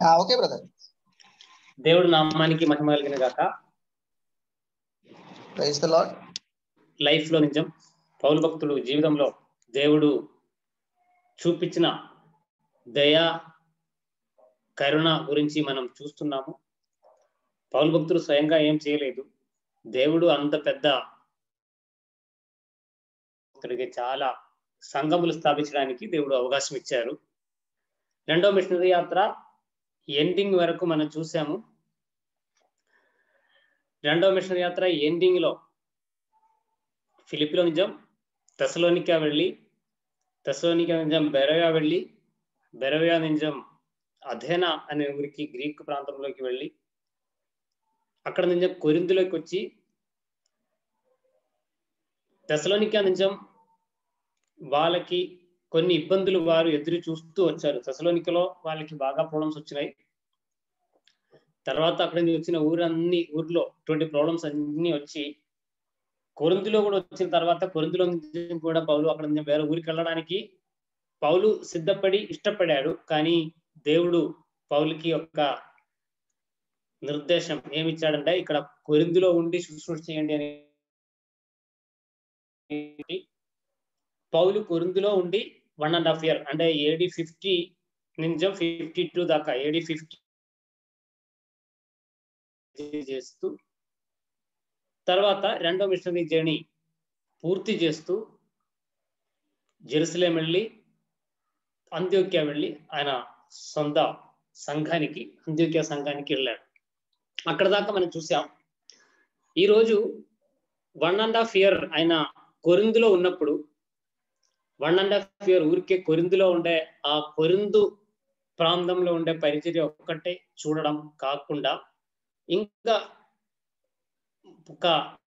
Okay brother దేవుడు నామానికి మహిమ కలిగిన గాక ప్రైజ్ ద లాడ్ లైఫ్ లో నిజం పౌలు భక్తుడు జీవితంలో దేవుడు చూపించిన దయ కరుణ గురించి మనం చూస్తున్నాము పౌలు భక్తుడు స్వయంగా ఏం చేయలేదు దేవుడు అంత పెద్ద భక్తుడికి చాలా సంఘములు స్థాపించడానికి దేవుడు అవకాశం ఇచ్చారు రెండో మిషనరీ యాత్ర ఎండింగ్ వరకు మనం చూసాము రెండో మిషనరీ యాత్ర ఎండింగ్ లో ఫిలిపిలో నిజం తెసలోనికా వెళ్ళి తెసలోనికా నిజం బెరవా వెళ్ళి బెరవా నిజం అధేనా అనే ఊరికి గ్రీక్ ప్రాంతంలోకి వెళ్ళి అక్కడ నిజం కొరిందులోకి వచ్చి తెసలోనికా నిజం వాళ్ళకి కొన్ని ఇబ్బందులు వారు ఎదురు చూస్తూ వచ్చారు తెసలోనికలో వాళ్ళకి బాగా ప్రాబ్లమ్స్ వచ్చినాయి తర్వాత అక్కడి నుంచి వచ్చిన ఊరన్ని ఊర్లో ఇటువంటి ప్రాబ్లమ్స్ అన్ని వచ్చి కొరిందులో కూడా వచ్చిన తర్వాత కొరిందులో నుంచి కూడా పౌలు అక్కడ నుంచి వేరే ఊరికి వెళ్ళడానికి పౌలు సిద్ధపడి ఇష్టపడాడు కానీ దేవుడు పౌలుకి ఒక నిర్దేశం ఏమిచ్చాడంటే ఇక్కడ కొరిందులో ఉండి శుశ్రూష చేయండి అని పౌలు కొరిందులో ఉండి వన్ అండ్ హాఫ్ ఇయర్ అంటే ఏడి ఫిఫ్టీ నుంచి ఫిఫ్టీ టూ దాకా ఏడి ఫిఫ్టీ చేస్తూ తర్వాత రెండో మిషనరీ జర్నీ పూర్తి చేస్తూ జెరూసలేం వెళ్ళి అంత్యోక్య వెళ్ళి ఆయన సొంత సంఘానికి అంత్యోక్య సంఘానికి వెళ్ళాడు అక్కడ దాకా మనం చూసాం ఈరోజు వన్ అండ్ హాఫ్ ఇయర్ ఆయన కొరిందులో ఉన్నప్పుడు వన్ అండ్ హాఫ్ ఇయర్ ఊరికే కొరిందులో ఉండే ఆ కొరిందు ప్రాంతంలో ఉండే పరిచర్య ఒక్కటే చూడడం కాకుండా ఇంకా ఒక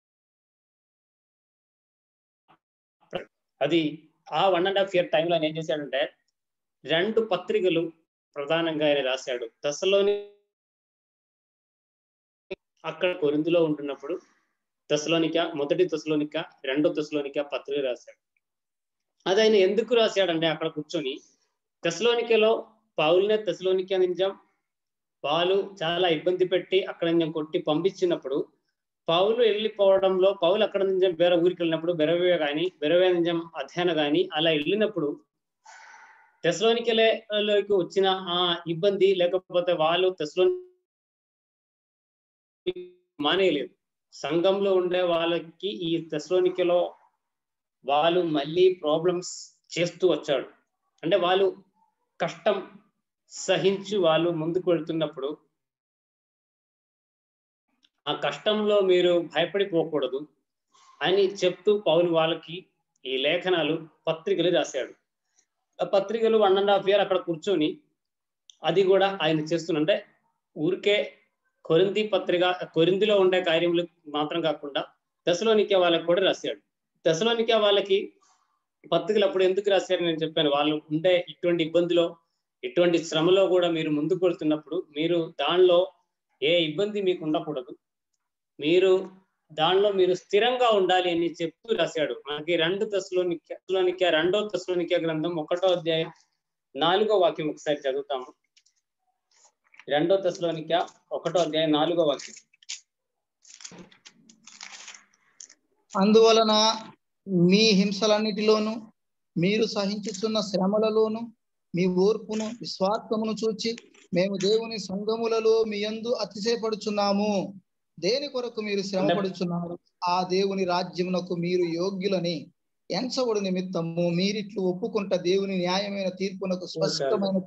అది ఆ వన్ అండ్ హాఫ్ ఇయర్ టైంలో ఆయన ఏం చేశాడంటే రెండు పత్రికలు ప్రధానంగా ఆయన రాశాడు దశలోని అక్కడ కొరిందులో ఉంటున్నప్పుడు దశలోనిక మొదటి దశలోనిక రెండో దశలోనిక పత్రిక రాశాడు అది ఆయన ఎందుకు రాశాడంటే అక్కడ కూర్చొని దశలోనికలో పౌల్నే దశలోనిక నిజం వాళ్ళు చాలా ఇబ్బంది పెట్టి అక్కడ నేను కొట్టి పంపించినప్పుడు పౌలు వెళ్ళిపోవడంలో పౌలు అక్కడ నుంచి వేరే ఊరికి వెళ్ళినప్పుడు బెరవే కానీ బెరవే నిజం అధ్యయన కానీ అలా వెళ్ళినప్పుడు తెసలోనికలోకి వచ్చిన ఆ ఇబ్బంది లేకపోతే వాళ్ళు తెసలో మానేయలేదు సంఘంలో ఉండే వాళ్ళకి ఈ తెసలోనికలో వాళ్ళు మళ్ళీ ప్రాబ్లమ్స్ చేస్తూ వచ్చాడు అంటే వాళ్ళు కష్టం సహించి వాళ్ళు ముందుకు వెళ్తున్నప్పుడు ఆ కష్టంలో మీరు భయపడిపోకూడదు అని చెప్తూ పౌలు వాళ్ళకి ఈ లేఖనాలు పత్రికలు రాశాడు ఆ పత్రికలు వన్ అండ్ హాఫ్ ఇయర్ అక్కడ కూర్చొని అది కూడా ఆయన చేస్తున్నంటే ఊరికే కొరింది పత్రిక కొరిందిలో ఉండే కార్యములు మాత్రం కాకుండా దశలోనికే వాళ్ళకి కూడా రాశాడు దశలోనికే వాళ్ళకి పత్రికలు అప్పుడు ఎందుకు రాశారు నేను చెప్పాను వాళ్ళు ఉండే ఇటువంటి ఇబ్బందిలో ఇటువంటి శ్రమలో కూడా మీరు ముందుకు వెళ్తున్నప్పుడు మీరు దానిలో ఏ ఇబ్బంది మీకు ఉండకూడదు మీరు దానిలో మీరు స్థిరంగా ఉండాలి అని చెప్తూ రాశాడు మనకి రెండు దశలోనిక రెండో దశలోనిక గ్రంథం ఒకటో అధ్యాయం నాలుగో వాక్యం ఒకసారి చదువుతాము రెండో దశలోనిక ఒకటో అధ్యాయం నాలుగో వాక్యం అందువలన మీ హింసలన్నిటిలోను మీరు సహించుతున్న శ్రమలలోను మీ ఓర్పును విశ్వాసమును చూచి మేము దేవుని సంఘములలో మీ యందు అతిశయపడుచున్నాము దేని కొరకు మీరు శ్రమపడుచున్నారు ఆ దేవుని రాజ్యమునకు మీరు యోగ్యులని ఎంచబడు నిమిత్తము మీరిట్లు ఒప్పుకుంట దేవుని న్యాయమైన తీర్పునకు స్పష్టమైన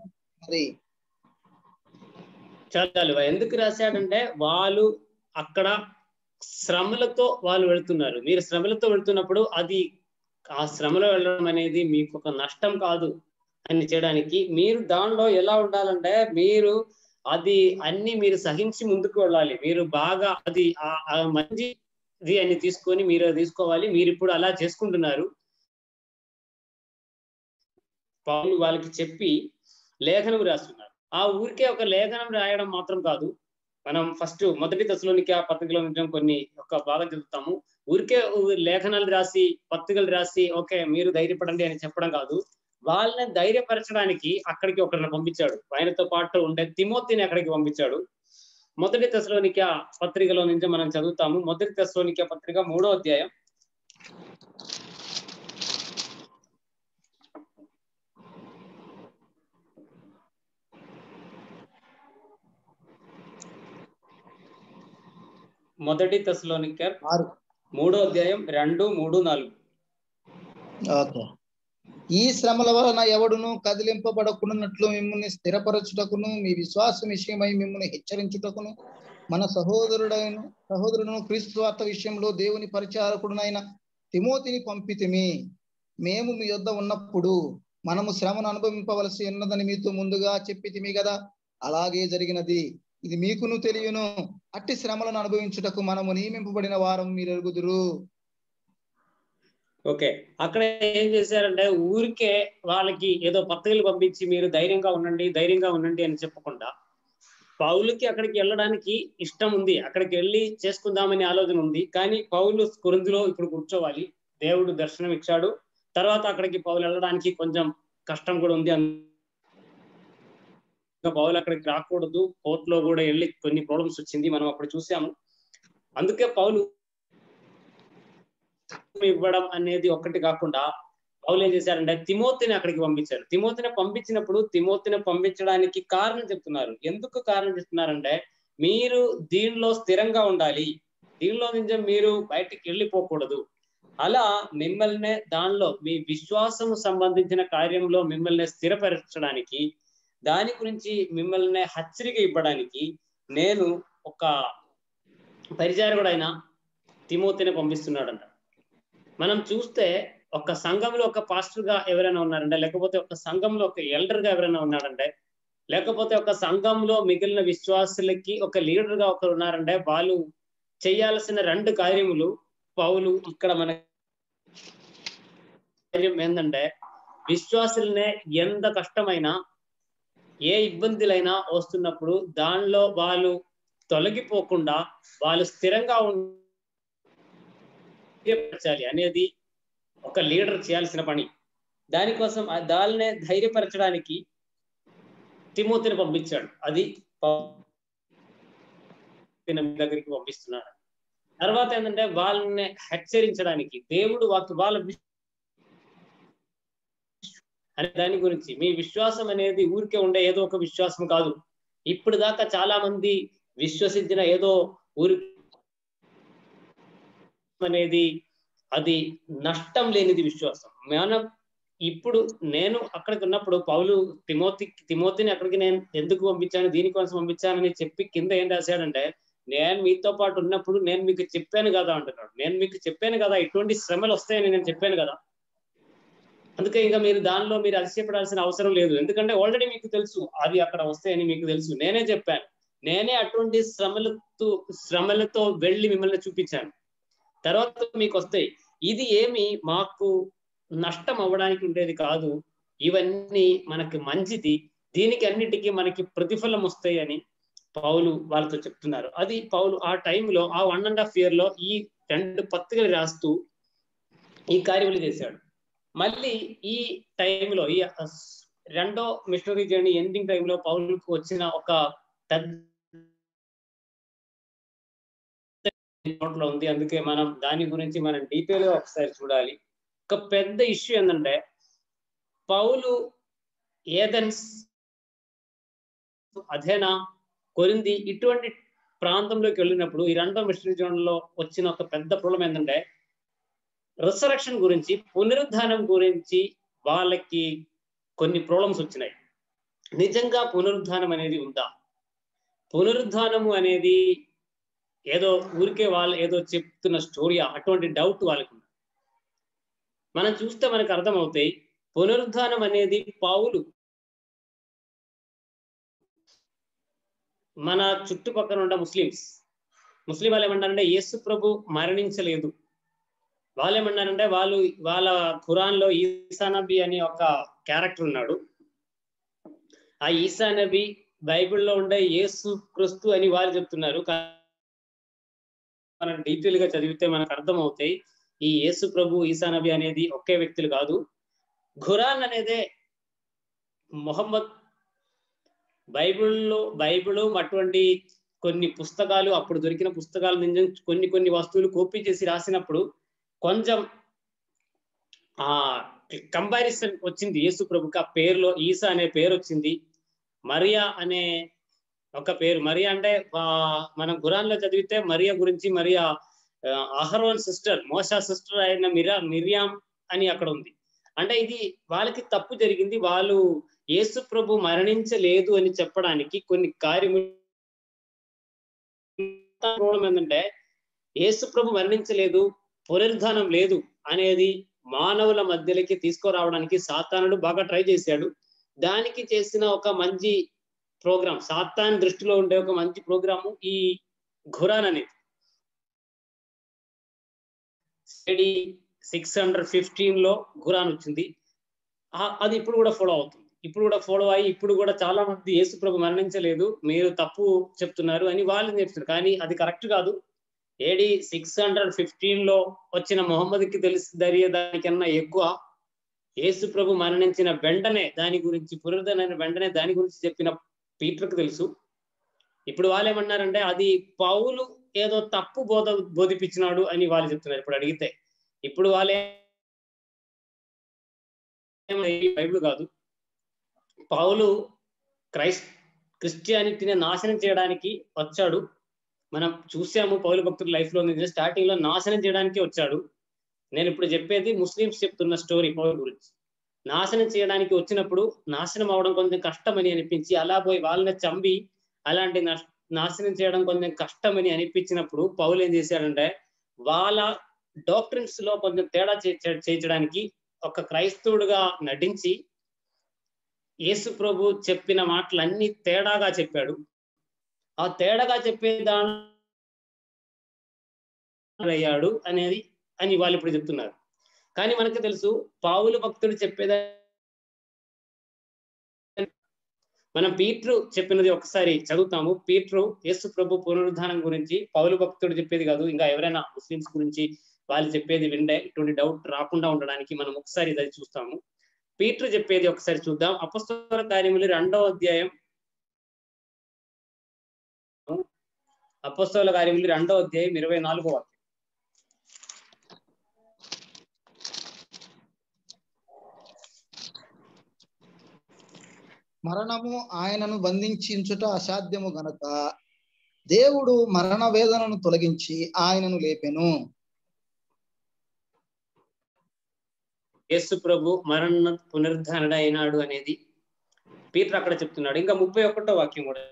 చాలు ఎందుకు రాశాడంటే వాళ్ళు అక్కడ శ్రమలతో వాళ్ళు వెళ్తున్నారు మీరు శ్రమలతో వెళ్తున్నప్పుడు అది ఆ శ్రమలో వెళ్ళడం అనేది మీకు ఒక నష్టం కాదు అని చేయడానికి మీరు దానిలో ఎలా ఉండాలంటే మీరు అది అన్ని మీరు సహించి ముందుకు వెళ్ళాలి మీరు బాగా అది మంచిది అని తీసుకొని మీరు తీసుకోవాలి మీరు ఇప్పుడు అలా చేసుకుంటున్నారు పౌలు వాళ్ళకి చెప్పి లేఖనం రాస్తున్నారు ఆ ఊరికే ఒక లేఖనం రాయడం మాత్రం కాదు మనం ఫస్ట్ మొదటి దశలోనికి ఆ పత్రికలో ఉండడం కొన్ని ఒక బాగా చదువుతాము ఊరికే లేఖనాలు రాసి పత్రికలు రాసి ఓకే మీరు ధైర్యపడండి అని చెప్పడం కాదు వాళ్ళని ధైర్యపరచడానికి అక్కడికి ఒకరిని పంపించాడు ఆయనతో పాటు ఉండే తిమోతిని అక్కడికి పంపించాడు మొదటి దశలోనిక పత్రికలో నుంచి మనం చదువుతాము మొదటి దశలోనిక పత్రిక మూడో అధ్యాయం మొదటి దశలోనిక ఆరు మూడో అధ్యాయం రెండు మూడు నాలుగు ఓకే ఈ శ్రమల వలన ఎవడును కదిలింపబడకున్నట్లు మిమ్మల్ని స్థిరపరచుటకును మీ విశ్వాసం విషయమై మిమ్మల్ని హెచ్చరించుటకును మన సహోదరుడైన సహోదరుడును క్రీస్తు వార్త విషయంలో దేవుని పరిచారకుడునైన తిమోతిని పంపితిమి మేము మీ యొద్ద ఉన్నప్పుడు మనము శ్రమను అనుభవింపవలసి ఉన్నదని మీతో ముందుగా చెప్పితిమి కదా అలాగే జరిగినది ఇది మీకును తెలియను అట్టి శ్రమలను అనుభవించుటకు మనము నియమింపబడిన వారం మీరు ఎరుగుదురు ఓకే అక్కడ ఏం చేశారంటే ఊరికే వాళ్ళకి ఏదో పత్రికలు పంపించి మీరు ధైర్యంగా ఉండండి ధైర్యంగా ఉండండి అని చెప్పకుండా పౌలుకి అక్కడికి వెళ్ళడానికి ఇష్టం ఉంది అక్కడికి వెళ్ళి చేసుకుందామని ఆలోచన ఉంది కానీ పౌలు కురుందులో ఇప్పుడు కూర్చోవాలి దేవుడు దర్శనం ఇచ్చాడు తర్వాత అక్కడికి పౌలు వెళ్ళడానికి కొంచెం కష్టం కూడా ఉంది ఇంకా పౌలు అక్కడికి రాకూడదు కోర్టులో కూడా వెళ్ళి కొన్ని ప్రాబ్లమ్స్ వచ్చింది మనం అప్పుడు చూసాము అందుకే పౌలు ఇవ్వడం అనేది ఒక్కటి కాకుండా పౌలు ఏం చేశారంటే తిమోతిని అక్కడికి పంపించారు తిమోతిని పంపించినప్పుడు తిమోతిని పంపించడానికి కారణం చెప్తున్నారు ఎందుకు కారణం చెప్తున్నారంటే మీరు దీనిలో స్థిరంగా ఉండాలి దీనిలో నుంచి మీరు బయటికి వెళ్ళిపోకూడదు అలా మిమ్మల్ని దానిలో మీ విశ్వాసము సంబంధించిన కార్యంలో మిమ్మల్ని స్థిరపరచడానికి దాని గురించి మిమ్మల్ని హెచ్చరిక ఇవ్వడానికి నేను ఒక పరిచారకుడైన తిమోతిని పంపిస్తున్నాడంట మనం చూస్తే ఒక సంఘంలో ఒక పాస్టర్ గా ఎవరైనా ఉన్నారంటే లేకపోతే ఒక సంఘంలో ఒక ఎల్డర్ గా ఎవరైనా ఉన్నారంటే లేకపోతే ఒక సంఘంలో మిగిలిన విశ్వాసులకి ఒక లీడర్ గా ఒకరు ఉన్నారంటే వాళ్ళు చేయాల్సిన రెండు కార్యములు పౌలు ఇక్కడ మన కార్యం ఏంటంటే విశ్వాసులనే ఎంత కష్టమైనా ఏ ఇబ్బందులైనా వస్తున్నప్పుడు దానిలో వాళ్ళు తొలగిపోకుండా వాళ్ళు స్థిరంగా ఉండాలి అనేది ఒక లీడర్ చేయాల్సిన పని దానికోసం దానినే ధైర్యపరచడానికి తిమోతిని పంపించాడు అది దగ్గరికి పంపిస్తున్నాడు తర్వాత ఏంటంటే వాళ్ళని హెచ్చరించడానికి దేవుడు వాకి వాళ్ళ అనే దాని గురించి మీ విశ్వాసం అనేది ఊరికే ఉండే ఏదో ఒక విశ్వాసం కాదు ఇప్పుడు దాకా చాలా మంది విశ్వసించిన ఏదో ఊరి అనేది అది నష్టం లేనిది విశ్వాసం మనం ఇప్పుడు నేను అక్కడికి ఉన్నప్పుడు పౌలు తిమోతి తిమోతిని అక్కడికి నేను ఎందుకు పంపించాను దీనికోసం పంపించానని చెప్పి కింద ఏం రాశాడంటే నేను మీతో పాటు ఉన్నప్పుడు నేను మీకు చెప్పాను కదా అంటున్నాడు నేను మీకు చెప్పాను కదా ఇటువంటి శ్రమలు వస్తాయని నేను చెప్పాను కదా అందుకే ఇంకా మీరు దానిలో మీరు అతిశయపడాల్సిన అవసరం లేదు ఎందుకంటే ఆల్రెడీ మీకు తెలుసు అవి అక్కడ వస్తాయని మీకు తెలుసు నేనే చెప్పాను నేనే అటువంటి శ్రమలతో శ్రమలతో వెళ్ళి మిమ్మల్ని చూపించాను తర్వాత మీకు వస్తాయి ఇది ఏమి మాకు నష్టం అవ్వడానికి ఉండేది కాదు ఇవన్నీ మనకి మంచిది దీనికి అన్నిటికీ మనకి ప్రతిఫలం వస్తాయి అని పౌలు వాళ్ళతో చెప్తున్నారు అది పౌలు ఆ టైంలో ఆ వన్ అండ్ హాఫ్ ఇయర్ లో ఈ రెండు పత్రికలు రాస్తూ ఈ కార్యములు చేశాడు మళ్ళీ ఈ టైంలో ఈ రెండో మిషనరీ జర్నీ ఎండింగ్ టైంలో పౌలుకు వచ్చిన ఒక పెద్ద నోట్లో ఉంది అందుకే మనం దాని గురించి మనం డీటెయిల్ గా ఒకసారి చూడాలి ఒక పెద్ద ఇష్యూ ఏంటంటే పౌలు ఏథెన్స్ అధేనా కొరింది ఇటువంటి ప్రాంతంలోకి వెళ్ళినప్పుడు ఈ రెండో మిషనరీ జోన్లో వచ్చిన ఒక పెద్ద ప్రాబ్లం ఏంటంటే రిసరక్షన్ గురించి పునరుద్ధానం గురించి వాళ్ళకి కొన్ని ప్రాబ్లమ్స్ వచ్చినాయి నిజంగా పునరుద్ధానం అనేది ఉందా పునరుద్ధానము అనేది ఏదో ఊరికే వాళ్ళు ఏదో చెప్తున్న స్టోరీ అటువంటి డౌట్ వాళ్ళకు మనం చూస్తే మనకు అర్థమవుతాయి పునరుద్ధానం అనేది పావులు మన చుట్టుపక్కల ఉన్న ముస్లిమ్స్ ముస్లిం వాళ్ళు ఏమంటారంటే యేసు ప్రభు మరణించలేదు వాళ్ళు ఏమన్నారంటే వాళ్ళు వాళ్ళ ఖురాన్ లో ఈసా నబీ అనే ఒక క్యారెక్టర్ ఉన్నాడు ఆ ఈసా నబీ బైబిల్లో ఉండే యేసు క్రిస్తు అని వాళ్ళు చెప్తున్నారు మనం డీటెయిల్ గా చదివితే మనకు అర్థం అవుతాయి ఈ యేసు ప్రభు ఈసా నబి అనేది ఒకే వ్యక్తులు కాదు ఖురాన్ అనేదే మొహమ్మద్ బైబిల్లో బైబిల్ అటువంటి కొన్ని పుస్తకాలు అప్పుడు దొరికిన పుస్తకాల నుంచి కొన్ని కొన్ని వస్తువులు కాపీ చేసి రాసినప్పుడు కొంచెం ఆ కంపారిజన్ వచ్చింది యేసు ప్రభుకి ఆ పేరులో ఈసా అనే పేరు వచ్చింది మరియా అనే ఒక పేరు మరియా అంటే మనం గురాన్లో చదివితే మరియా గురించి మరియా అహరోన్ సిస్టర్ మోసా సిస్టర్ అయిన మిరా మిరియాం అని అక్కడ ఉంది అంటే ఇది వాళ్ళకి తప్పు జరిగింది వాళ్ళు యేసు ప్రభు మరణించలేదు అని చెప్పడానికి కొన్ని కార్యములు ఏంటంటే యేసు ప్రభు మరణించలేదు పునరుద్ధానం లేదు అనేది మానవుల మధ్యలోకి తీసుకురావడానికి సాతానుడు బాగా ట్రై చేశాడు దానికి చేసిన ఒక మంచి ప్రోగ్రామ్ సాతాన్ దృష్టిలో ఉండే ఒక మంచి ప్రోగ్రాము ఈ ఖురాన్ అనేది సిక్స్ హండ్రెడ్ ఫిఫ్టీన్ లో ఖురాన్ వచ్చింది అది ఇప్పుడు కూడా ఫాలో అవుతుంది ఇప్పుడు కూడా ఫాలో అయ్యి ఇప్పుడు కూడా చాలా మంది యేసు ప్రభు మరణించలేదు మీరు తప్పు చెప్తున్నారు అని వాళ్ళు నేర్చున్నారు కానీ అది కరెక్ట్ కాదు ఏడి సిక్స్ హండ్రెడ్ ఫిఫ్టీన్ లో వచ్చిన మొహమ్మద్కి తెలిసి దరియే దానికన్నా ఎక్కువ యేసు ప్రభు మరణించిన వెంటనే దాని గురించి పునరుద్ధరణ వెంటనే దాని గురించి చెప్పిన పీటర్కు తెలుసు ఇప్పుడు వాళ్ళు ఏమన్నారంటే అది పౌలు ఏదో తప్పు బోధ బోధిపించినాడు అని వాళ్ళు చెప్తున్నారు ఇప్పుడు అడిగితే ఇప్పుడు వాళ్ళే బైబిల్ కాదు పౌలు క్రైస్ట్ క్రిస్టియానిటీని నాశనం చేయడానికి వచ్చాడు మనం చూసాము పౌలు భక్తుల లైఫ్ లో స్టార్టింగ్ లో నాశనం చేయడానికి వచ్చాడు నేను ఇప్పుడు చెప్పేది ముస్లిమ్స్ చెప్తున్న స్టోరీ పౌలు గురించి నాశనం చేయడానికి వచ్చినప్పుడు నాశనం అవడం కొంచెం కష్టమని అనిపించి అలా పోయి వాళ్ళని చంపి అలాంటి నాశనం చేయడం కొంచెం కష్టమని అనిపించినప్పుడు పౌలు ఏం చేశాడంటే వాళ్ళ డాక్టర్స్ లో కొంచెం తేడా చేయించడానికి ఒక క్రైస్తవుడుగా నటించి యేసు ప్రభు చెప్పిన మాటలన్నీ తేడాగా చెప్పాడు ఆ తేడాగా చెప్పే అయ్యాడు అనేది అని వాళ్ళు ఇప్పుడు చెప్తున్నారు కానీ మనకు తెలుసు పావులు భక్తుడు చెప్పేదా మనం పీట్రు చెప్పినది ఒకసారి చదువుతాము పీట్రు యేసు ప్రభు పునరుద్ధానం గురించి పౌలు భక్తుడు చెప్పేది కాదు ఇంకా ఎవరైనా ముస్లిమ్స్ గురించి వాళ్ళు చెప్పేది విండే ఇటువంటి డౌట్ రాకుండా ఉండడానికి మనం ఒకసారి ఇది చూస్తాము పీటర్ చెప్పేది ఒకసారి చూద్దాం అపస్తోల కార్యములు రెండో అధ్యాయం అపస్తోల కార్యములు రెండో అధ్యాయం ఇరవై నాలుగో వాక్యం మరణము ఆయనను బంధించుట అసాధ్యము గనక దేవుడు మరణ వేదనను తొలగించి ఆయనను లేపెను యేసు ప్రభు మరణ పునరుద్ధరణ అయినాడు అనేది పీటర్ అక్కడ చెప్తున్నాడు ఇంకా ముప్పై ఒకటో వాక్యం కూడా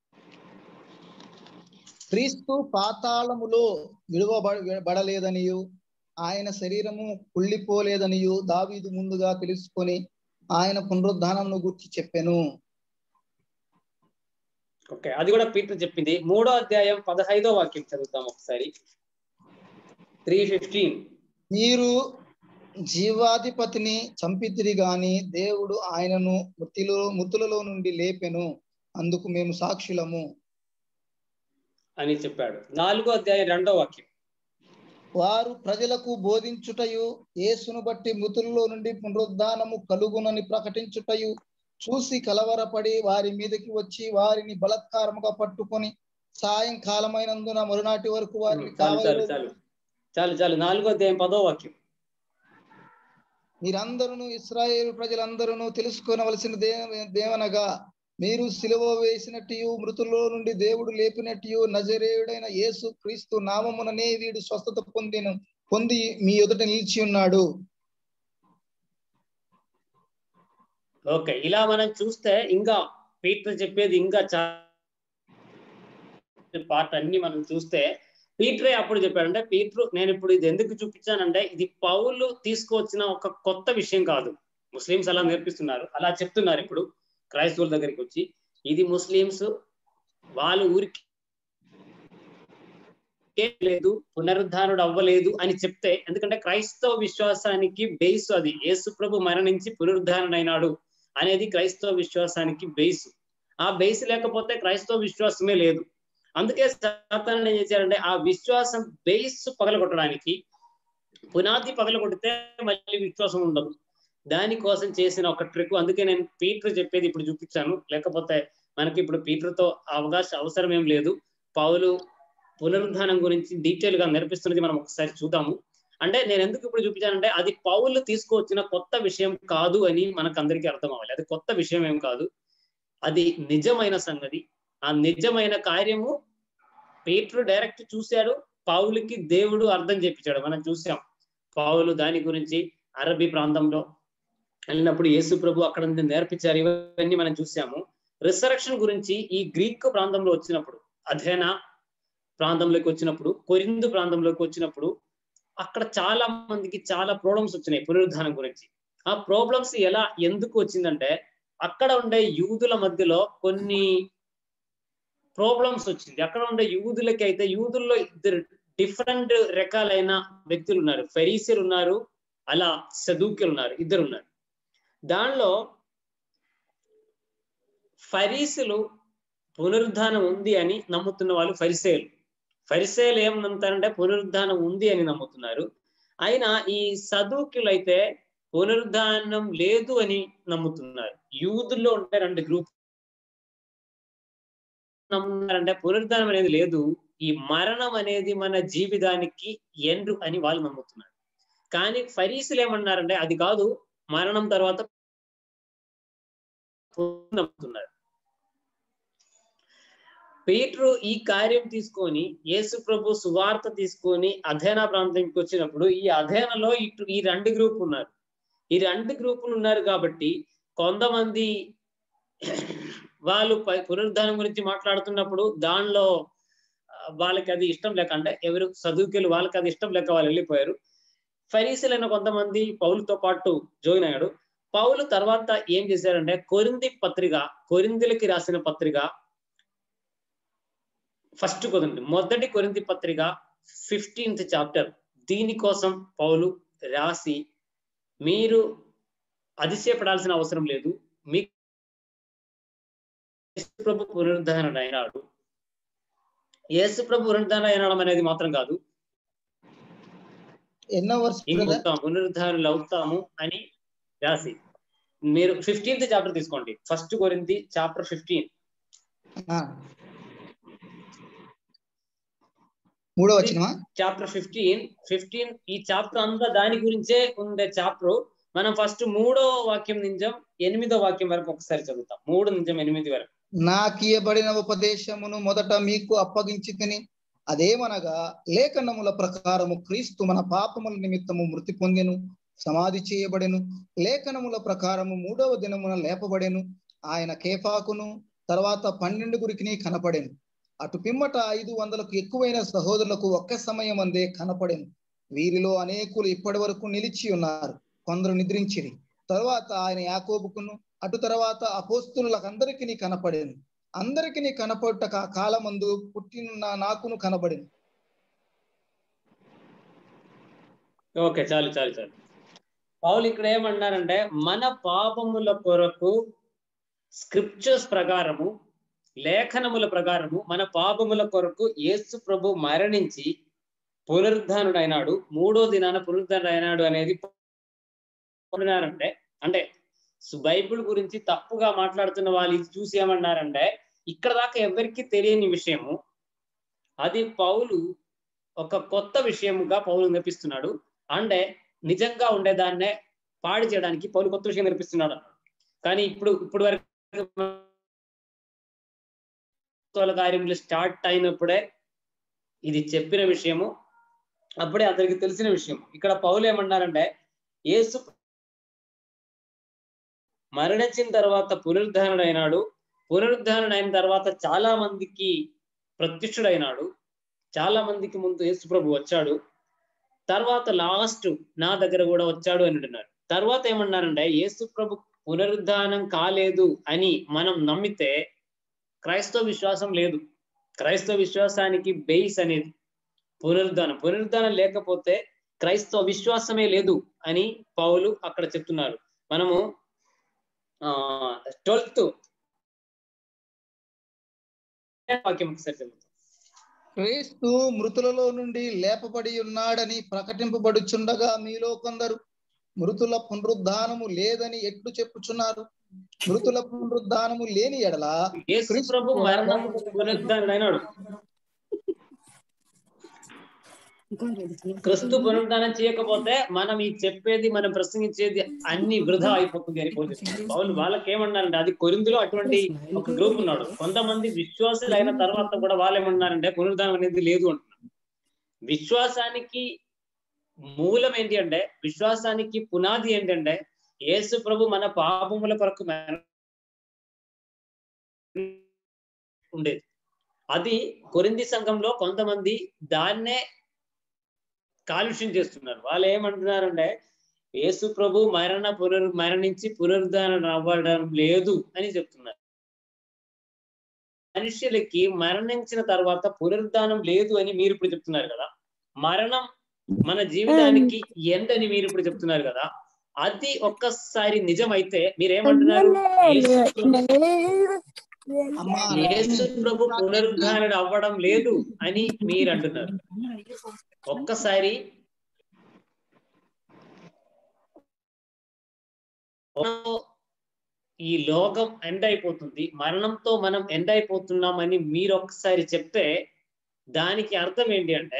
క్రీస్తు పాతాళములో విడువబడలేదనియు ఆయన శరీరము కుళ్ళిపోలేదనియు దావీదు ముందుగా తెలుసుకొని ఆయన పునరుద్ధానమును గుర్చి చెప్పాను ఓకే అది కూడా పీటర్ చెప్పింది మూడో అధ్యాయం పదహైదో వాక్యం చదువుతాం ఒకసారి త్రీ ఫిఫ్టీన్ మీరు జీవాధిపతిని చంపితిరి గాని దేవుడు ఆయనను మృతిలో మృతులలో నుండి లేపెను అందుకు మేము సాక్షులము అని చెప్పాడు నాలుగో అధ్యాయం రెండో వాక్యం వారు ప్రజలకు బోధించుటయు యేసును బట్టి మృతుల్లో నుండి పునరుద్ధానము కలుగునని ప్రకటించుటయు చూసి కలవరపడి వారి మీదకి వచ్చి వారిని బలత్కారముగా పట్టుకొని సాయంకాలమైనందున మరునాటి వరకు వారిని చాలు చాలు కావలి చాలు చాలు చాలు నాలుగో అధ్యాయం పదో వాక్యం మీరందరూ ఇస్రాయేల్ ప్రజలందరూ తెలుసుకొనవలసిన దే- దేవనగా మీరు సిలువ వేసినట్టు మృతుల్లో నుండి దేవుడు లేపినట్టు నజరేయుడైన యేసు క్రీస్తు నామముననే వీడు స్వస్థత పొందిన పొంది మీ ఎదుట నిలిచి ఉన్నాడు ఓకే ఇలా మనం చూస్తే ఇంకా పీటర్ చెప్పేది ఇంకా చాలా పార్ట్ అన్ని మనం చూస్తే పీటరే అప్పుడు చెప్పాడు అంటే పీటర్ నేను ఇప్పుడు ఇది ఎందుకు చూపించానంటే ఇది పౌలు తీసుకువచ్చిన ఒక కొత్త విషయం కాదు ముస్లిమ్స్ అలా నేర్పిస్తున్నారు అలా చెప్తున్నారు ఇప్పుడు క్రైస్తవుల దగ్గరికి వచ్చి ఇది ముస్లిమ్స్ వాళ్ళు ఊరికి లేదు పునరుద్ధానుడు అవ్వలేదు అని చెప్తే ఎందుకంటే క్రైస్తవ విశ్వాసానికి బేస్ అది యేసు ప్రభు మరణించి పునరుద్ధారణైనాడు అనేది క్రైస్తవ విశ్వాసానికి బేస్ ఆ బేస్ లేకపోతే క్రైస్తవ విశ్వాసమే లేదు అందుకే సాతాను ఏం చేశారంటే ఆ విశ్వాసం బేస్ పగలగొట్టడానికి పునాది పగలగొడితే మళ్ళీ విశ్వాసం ఉండదు దానికోసం చేసిన ఒక ట్రిక్ అందుకే నేను పీటర్ చెప్పేది ఇప్పుడు చూపించాను లేకపోతే మనకి ఇప్పుడు పీటర్తో అవకాశం అవసరం ఏం లేదు పౌలు పునరుద్ధానం గురించి డీటెయిల్ గా నేర్పిస్తున్నది మనం ఒకసారి చూద్దాము అంటే నేను ఎందుకు ఇప్పుడు చూపించానంటే అది పౌలు తీసుకొచ్చిన కొత్త విషయం కాదు అని మనకు అందరికీ అర్థం అవ్వాలి అది కొత్త విషయం ఏం కాదు అది నిజమైన సంగతి ఆ నిజమైన కార్యము పీటర్ డైరెక్ట్ చూశాడు పౌలుకి దేవుడు అర్థం చెప్పించాడు మనం చూసాం పావులు దాని గురించి అరబీ ప్రాంతంలో వెళ్ళినప్పుడు యేసు ప్రభు అక్కడ నుండి నేర్పించారు ఇవన్నీ మనం చూసాము రిసరక్షన్ గురించి ఈ గ్రీక్ ప్రాంతంలో వచ్చినప్పుడు అధేనా ప్రాంతంలోకి వచ్చినప్పుడు కొరిందు ప్రాంతంలోకి వచ్చినప్పుడు అక్కడ చాలా మందికి చాలా ప్రాబ్లమ్స్ వచ్చినాయి పునరుద్ధానం గురించి ఆ ప్రాబ్లమ్స్ ఎలా ఎందుకు వచ్చిందంటే అక్కడ ఉండే యూదుల మధ్యలో కొన్ని ప్రాబ్లమ్స్ వచ్చింది అక్కడ ఉండే యూదులకి అయితే యూదుల్లో ఇద్దరు డిఫరెంట్ రకాలైన వ్యక్తులు ఉన్నారు ఫెరీసీలు ఉన్నారు అలా సదూక్యులు ఉన్నారు ఇద్దరు ఉన్నారు దానిలో ఫరీసులు పునరుద్ధానం ఉంది అని నమ్ముతున్న వాళ్ళు ఫరిసేలు ఫరిసేలు ఏం నమ్ముతారంటే పునరుద్ధానం ఉంది అని నమ్ముతున్నారు అయినా ఈ సదూక్యులు అయితే పునరుద్ధానం లేదు అని నమ్ముతున్నారు యూదుల్లో ఉంటే రెండు గ్రూప్ నమ్ముతున్నారంటే పునరుద్ధానం అనేది లేదు ఈ మరణం అనేది మన జీవితానికి ఎండు అని వాళ్ళు నమ్ముతున్నారు కానీ ఫరీసులు ఏమన్నారంటే అది కాదు మరణం తర్వాత నమ్ముతున్నారు పీటరు ఈ కార్యం తీసుకొని యేసు ప్రభు సువార్త తీసుకొని అధేనా ప్రాంతానికి వచ్చినప్పుడు ఈ అధేనలో ఇటు ఈ రెండు గ్రూప్ ఉన్నారు ఈ రెండు గ్రూపులు ఉన్నారు కాబట్టి కొంతమంది వాళ్ళు పునరుద్ధానం గురించి మాట్లాడుతున్నప్పుడు దానిలో వాళ్ళకి అది ఇష్టం లేక అంటే ఎవరు చదువుకెళ్ళి వాళ్ళకి అది ఇష్టం లేక వాళ్ళు వెళ్ళిపోయారు ఫరీసులైన కొంతమంది పౌలతో పాటు జాయిన్ అయ్యాడు పౌలు తర్వాత ఏం చేశారంటే కొరింది పత్రిక కొరిందులకి రాసిన పత్రిక ఫస్ట్ కొరింది మొదటి కొరింది పత్రిక ఫిఫ్టీన్త్ చాప్టర్ దీనికోసం పౌలు రాసి మీరు అతిశయపడాల్సిన అవసరం లేదు మీ ప్రభు పునరుద్ధరణ అయినాడు యేసు ప్రభు పునరుద్ధరణ అయినడం అనేది మాత్రం కాదు ఎన్నో వర్షం ఇంకొక పునరుద్ధరణలు అవుతాము అని రాసి మీరు ఫిఫ్టీన్త్ చాప్టర్ తీసుకోండి ఫస్ట్ కొరింది చాప్టర్ ఫిఫ్టీన్ మూడో వచ్చినవా చాప్టర్ ఫిఫ్టీన్ ఫిఫ్టీన్ ఈ చాప్టర్ అంతా దాని గురించే ఉండే చాప్టర్ మనం ఫస్ట్ మూడో వాక్యం నిజం ఎనిమిదో వాక్యం వరకు ఒకసారి చదువుతాం మూడు నిజం ఎనిమిది వరకు నాకీయబడిన ఉపదేశమును మొదట మీకు అప్పగించుకుని అదేమనగా లేఖనముల ప్రకారము క్రీస్తు మన పాపముల నిమిత్తము మృతి పొందెను సమాధి చేయబడెను లేఖనముల ప్రకారము మూడవ దినమున లేపబడెను ఆయన కేఫాకును తర్వాత పన్నెండు గురికి కనపడెను అటు పిమ్మట ఐదు వందలకు ఎక్కువైన సహోదరులకు ఒక్క సమయం అందే కనపడెను వీరిలో అనేకులు ఇప్పటి వరకు నిలిచి ఉన్నారు కొందరు నిద్రించిరి తర్వాత ఆయన యాకోబుకును అటు తర్వాత అపోస్తులకు అందరికీ కనపడేను అందరికి కనపడుట కాలమందు పుట్టిన నాకును కనబడింది ఓకే చాలు చాలు చాలు పౌలు ఇక్కడ ఏమన్నారంటే మన పాపముల కొరకు స్క్రిప్చర్స్ ప్రకారము లేఖనముల ప్రకారము మన పాపముల కొరకు యేసు ప్రభు మరణించి పునరుద్ధానుడైనాడు మూడో దినాన పునరుద్ధానుడైనాడు అనేది అంటే అంటే బైబిల్ గురించి తప్పుగా మాట్లాడుతున్న వాళ్ళు ఇది చూసి ఏమన్నారంటే ఇక్కడ దాకా ఎవరికి తెలియని విషయము అది పౌలు ఒక కొత్త విషయముగా పౌలు నేర్పిస్తున్నాడు అంటే నిజంగా ఉండేదాన్నే పాడి చేయడానికి పౌలు కొత్త విషయం నేర్పిస్తున్నాడు కానీ ఇప్పుడు ఇప్పుడు వరకు కార్యములు స్టార్ట్ అయినప్పుడే ఇది చెప్పిన విషయము అప్పుడే అతనికి తెలిసిన విషయం ఇక్కడ పౌలు ఏమన్నారంటే యేసు మరణించిన తర్వాత పునరుద్ధరణుడైనాడు పునరుద్ధరణుడైన తర్వాత చాలా మందికి ప్రత్యక్షుడైనాడు చాలా మందికి ముందు యేసు ప్రభు వచ్చాడు తర్వాత లాస్ట్ నా దగ్గర కూడా వచ్చాడు అని అంటున్నారు తర్వాత ఏమన్నారంటే యేసు ప్రభు పునరుద్ధానం కాలేదు అని మనం నమ్మితే క్రైస్తవ విశ్వాసం లేదు క్రైస్తవ విశ్వాసానికి బేస్ అనేది పునరుద్ధానం పునరుద్ధానం లేకపోతే క్రైస్తవ విశ్వాసమే లేదు అని పౌలు అక్కడ చెప్తున్నారు మనము ట్వెల్త్ వాక్యం ఒకసారి చదువుతాం క్రీస్తు మృతులలో నుండి లేపబడి ఉన్నాడని ప్రకటింపబడుచుండగా మీలో కొందరు మృతుల పునరుద్ధానము లేదని ఎట్లు చెప్పుచున్నారు మృతుల పునరుద్ధానము లేని ఎడల యేసు ప్రభు మరణం పునరుద్ధానుడైనాడు క్రిస్తు పునరుద్ధానం చేయకపోతే మనం ఈ చెప్పేది మనం ప్రసంగించేది అన్ని వృధా అయిపోతుంది అని పోతుంది పౌలు వాళ్ళకి ఏమన్నారంటే అది కొరిందులో అటువంటి ఒక గ్రూప్ ఉన్నాడు కొంతమంది విశ్వాసులు అయిన తర్వాత కూడా వాళ్ళు ఏమన్నారంటే పునరుద్ధానం అనేది లేదు అంటున్నారు విశ్వాసానికి మూలం ఏంటి అంటే విశ్వాసానికి పునాది ఏంటంటే యేసు ప్రభు మన పాపముల కొరకు మరణ- ఉండేది అది కొరింది సంఘంలో కొంతమంది దాన్నే కాలుష్యం చేస్తున్నారు వాళ్ళు ఏమంటున్నారంటే యేసు ప్రభు మరణ పునర్ మరణించి పునరుద్ధానం అవ్వడం లేదు అని చెప్తున్నారు మనుషులకి మరణించిన తర్వాత పునరుద్ధానం లేదు అని మీరు ఇప్పుడు చెప్తున్నారు కదా మరణం మన జీవితానికి ఎండ్ అని మీరు ఇప్పుడు చెప్తున్నారు కదా అది ఒక్కసారి నిజమైతే మీరేమంటున్నారు యేసు ప్రభు- అమ్మా యేసు ప్రభు పునరుద్ధానుడు అవ్వడం లేదు అని మీరు అంటున్నారు ఒక్కసారి ఈ లోకం ఎండ్ అయిపోతుంది మరణంతో మనం ఎండ్ అయిపోతున్నామని మీరు ఒక్కసారి చెప్తే దానికి అర్థం ఏంటి అంటే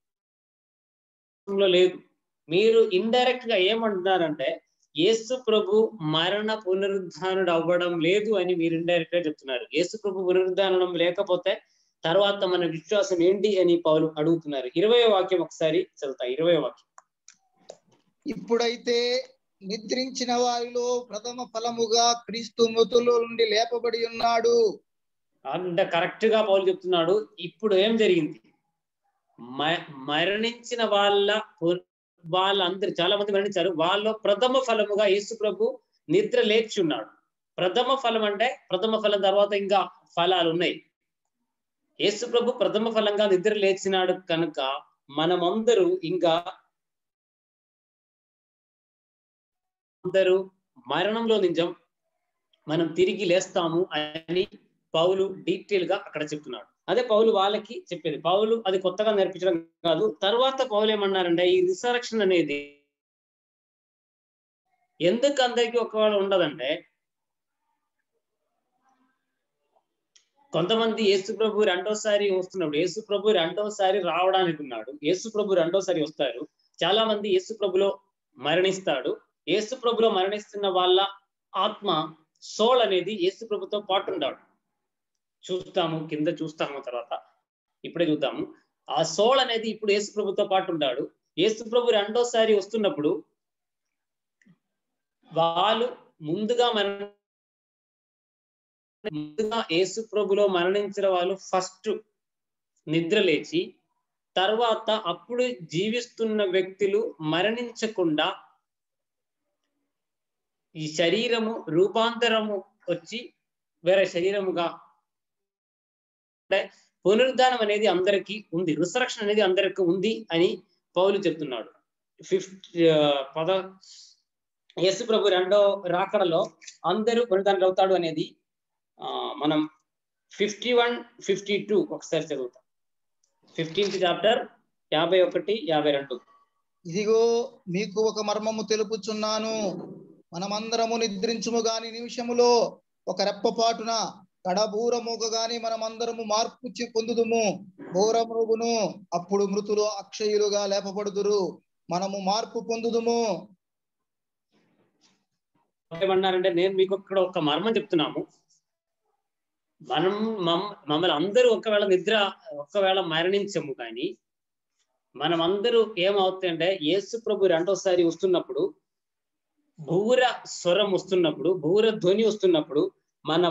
లో లేదు మీరు ఇండైరెక్ట్ గా ఏమంటున్నారంటే యేసు ప్రభు మరణ పునరుద్ధానుడు అవ్వడం లేదు అని మీరు ఇండైరెక్ట్ గా చెప్తున్నారు యేసు ప్రభు పునరుద్ధానం లేకపోతే తర్వాత మన విశ్వాసం ఏంటి అని పౌలు అడుగుతున్నారు ఇరవై వాక్యం ఒకసారి చదువుతా ఇరవై వాక్యం ఇప్పుడైతే నిద్రించిన వారిలో ప్రథమ ఫలముగా క్రీస్తు మృతుల నుండి లేపబడి ఉన్నాడు అంత కరెక్ట్ గా పౌలు చెప్తున్నాడు ఇప్పుడు ఏం జరిగింది మ- మరణించిన వాళ్ళ పు- వాళ్ళందరూ చాలా మంది మరణించారు వాళ్ళ ప్రథమ ఫలముగా యేసు ప్రభు నిద్ర లేచి ఉన్నాడు ప్రథమ ఫలం అంటే ప్రథమ ఫలం తర్వాత ఇంకా ఫలాలు ఉన్నాయి యేసు ప్రభు ప్రథమ ఫలంగా నిద్ర లేచినాడు కనుక మనమందరూ ఇంకా అందరూ మరణంలో నిజం మనం తిరిగి లేస్తాము అని పౌలు డీటెయిల్ గా అక్కడ చెప్తున్నాడు అదే పౌలు వాళ్ళకి చెప్పేది పౌలు అది కొత్తగా నేర్పించడం కాదు తర్వాత పౌలు ఏమన్నారంటే ఈ రిసరక్షన్ అనేది ఎందుకు అందరికీ ఒకవేళ ఉండదంటే కొంతమంది యేసు ప్రభు రెండోసారి వస్తున్నప్పుడు యేసు ప్రభు రెండోసారి రావడానికి ఉన్నాడు యేసు ప్రభు రెండోసారి వస్తారు చాలా మంది యేసు ప్రభులో మరణిస్తాడు యేసు ప్రభులో మరణిస్తున్న వాళ్ళ ఆత్మ సోల్ అనేది యేసు ప్రభుతో పాటు ఉన్నాడు చూస్తాము కింద చూస్తాము తర్వాత ఇప్పుడే చూద్దాము ఆ సోల్ అనేది ఇప్పుడు యేసు ప్రభుతో పాటు ఉంటాడు యేసు ప్రభు రెండోసారి వస్తున్నప్పుడు వాళ్ళు ముందుగా మరణ ముందుగా యేసు ప్రభులో మరణించిన వాళ్ళు ఫస్ట్ నిద్ర లేచి తర్వాత అప్పుడు జీవిస్తున్న వ్యక్తులు మరణించకుండా ఈ శరీరము రూపాంతరము వచ్చి వేరే శరీరముగా అంటే పునరుద్ధానం అనేది అందరికీ ఉంది రిసరక్షన్ అనేది అందరికీ ఉంది అని పౌలు చెప్తున్నాడు ఫిఫ్త్ పద యేసు ప్రభు రెండో రాకడలో అందరూ పునరుద్ధానం అవుతాడు అనేది ఆ, మనం ఫిఫ్టీ వన్ ఫిఫ్టీ టూ ఒకసారి చదువుతాం ఫిఫ్టీన్త్ చాప్టర్ యాభై ఒకటి యాభై రెండు ఇదిగో మీకు ఒక మర్మము తెలుపుచున్నాను మనమందరము నిద్రించుము గాని నిమిషములో ఒక రెప్పపాటున కడబూరమోగ గాని మనమందరము మార్పు చి- పొందుదుము బూరమోగును అప్పుడు మృతులు అక్షయులుగా లేపబడుదురు మనము మార్పు పొందుదుము ఏమన్నారంటే నేను మీకు ఇక్కడ ఒక మర్మం చెప్తున్నాము మనం మమ్- మమ్మల్ని అందరూ ఒకవేళ నిద్ర ఒకవేళ మరణించము కానీ మనం అందరూ ఏమవుతుందంటే యేసు ప్రభు రెండోసారి వస్తున్నప్పుడు భూర స్వరం వస్తున్నప్పుడు భూర ధ్వని వస్తున్నప్పుడు మనం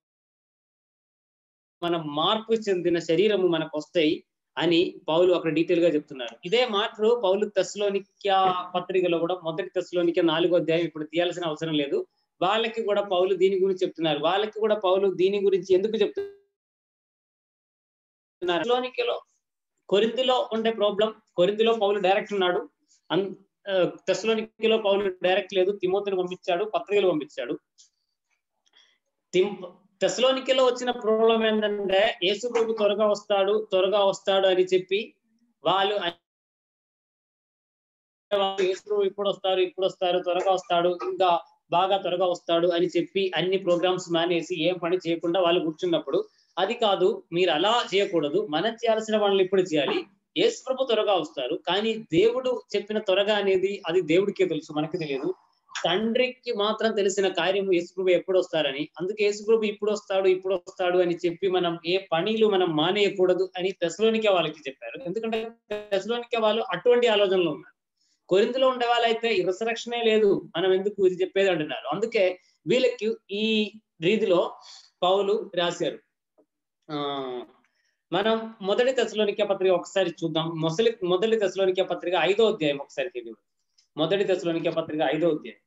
మన మార్పు చెందిన శరీరము మనకు వస్తాయి అని పౌలు అక్కడ డీటెయిల్ గా చెప్తున్నారు ఇదే మాటలు పౌలు తెస్లోనిక్య పత్రికలో కూడా మొదటి తెస్లోనిక్య నాలుగో అధ్యాయం ఇప్పుడు తీయాల్సిన అవసరం లేదు వాళ్ళకి కూడా పౌలు దీని గురించి చెప్తున్నారు వాళ్ళకి కూడా పౌలు దీని గురించి ఎందుకు చెప్తున్నారు తెస్లోనికలో కొరింతిలో ఉండే ప్రాబ్లం కొరింతిలో పౌలు డైరెక్ట్ ఉన్నాడు అన్ తెస్లోనికలో పౌలు డైరెక్ట్ లేదు తిమోతిని పంపించాడు పత్రికలు పంపించాడు తిమ్ తెస్లోనికలో వచ్చిన ప్రాబ్లం ఏంటంటే యేసు ప్రభు త్వరగా వస్తాడు త్వరగా వస్తాడు అని చెప్పి వాళ్ళు వాళ్ళు యేసు ఇప్పుడు వస్తారు ఇప్పుడు వస్తారు త్వరగా వస్తాడు ఇంకా బాగా త్వరగా వస్తాడు అని చెప్పి అన్ని ప్రోగ్రామ్స్ మానేసి ఏం పని చేయకుండా వాళ్ళు కూర్చున్నప్పుడు అది కాదు మీరు అలా చేయకూడదు మనం చేయాల్సిన వాళ్ళని ఇప్పుడు చేయాలి యేసు ప్రభు త్వరగా వస్తారు కానీ దేవుడు చెప్పిన త్వరగా అనేది అది దేవుడికే తెలుసు మనకి తెలియదు తండ్రికి మాత్రం తెలిసిన కార్యము యేసుప్రభు ఎప్పుడు వస్తారని అందుకే యేసుప్రభు ఇప్పుడు వస్తాడు ఇప్పుడు వస్తాడు అని చెప్పి మనం ఏ పనిలు మనం మానేయకూడదు అని తెసలోనికే వాళ్ళకి చెప్పారు ఎందుకంటే తెసలోనికే వాళ్ళు అటువంటి ఆలోచనలో ఉన్నారు కొరింతలో ఉండే వాళ్ళైతే రిసరక్షనే లేదు మనం ఎందుకు ఇది చెప్పేది అంటున్నారు అందుకే వీళ్ళకి ఈ రీతిలో పౌలు రాశారు ఆ మనం మొదటి దశలోనికే పత్రిక ఒకసారి చూద్దాం మొసలి మొదటి దశలోనికే పత్రిక ఐదో అధ్యాయం ఒకసారి తెలియదు మొదటి దశలోనికే పత్రిక ఐదో అధ్యాయం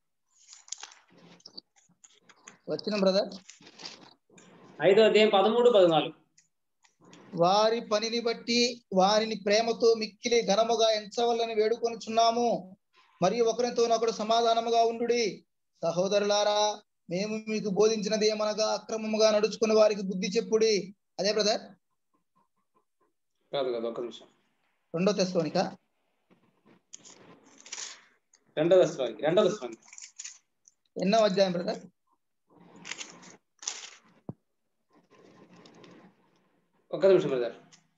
వచ్చిన బ్రదర్ ఐదో అధ్యాయం పదమూడు పద్నాలుగు వారి పనిని బట్టి వారిని ప్రేమతో మిక్కిలి ఘనముగా ఎంచవల్లని వేడుకొనుచున్నాము మరియు ఒకరితోనొకడు సమాధానముగా ఉండుడి సహోదరులారా మేము మీకు బోధించినది ఏమనగా అక్రమముగా నడుచుకుని వారికి బుద్ధి చెప్పుడి అదే బ్రదర్ కాదు కాదు ఒక నిమిషం రెండో తెస్లోనిక రెండో దశలోనికి రెండో దశలోనికి ఎన్నో అధ్యాయం బ్రదర్ ఒక్క నిమిషం బ్రదర్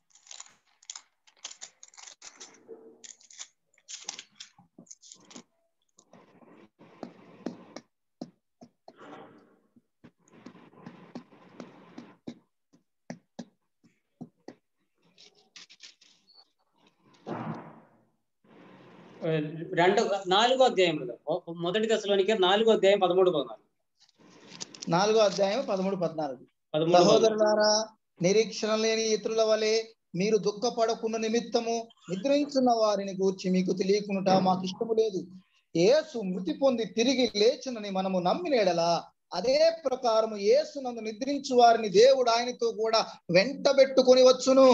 రెండు నాలుగో అధ్యాయం బ్రదర్ మొదటి దశలోనికి నాలుగో అధ్యాయం పదమూడు పద్నాలుగు నాలుగో అధ్యాయం పదమూడు పద్నాలుగు పదమూడు పద్నాలుగు. సహోదరులారా నిరీక్షణ లేని ఇతరుల వలె మీరు దుఃఖపడకుండా నిమిత్తము నిద్రించున్న వారిని గూర్చి మీకు తెలియకుండా మాకు ఇష్టము లేదు యేసు మృతి పొంది తిరిగి లేచునని మనము నమ్మినేడలా అదే ప్రకారము యేసు నందు నిద్రించు వారిని దేవుడు ఆయనతో కూడా వెంటబెట్టుకొని వచ్చును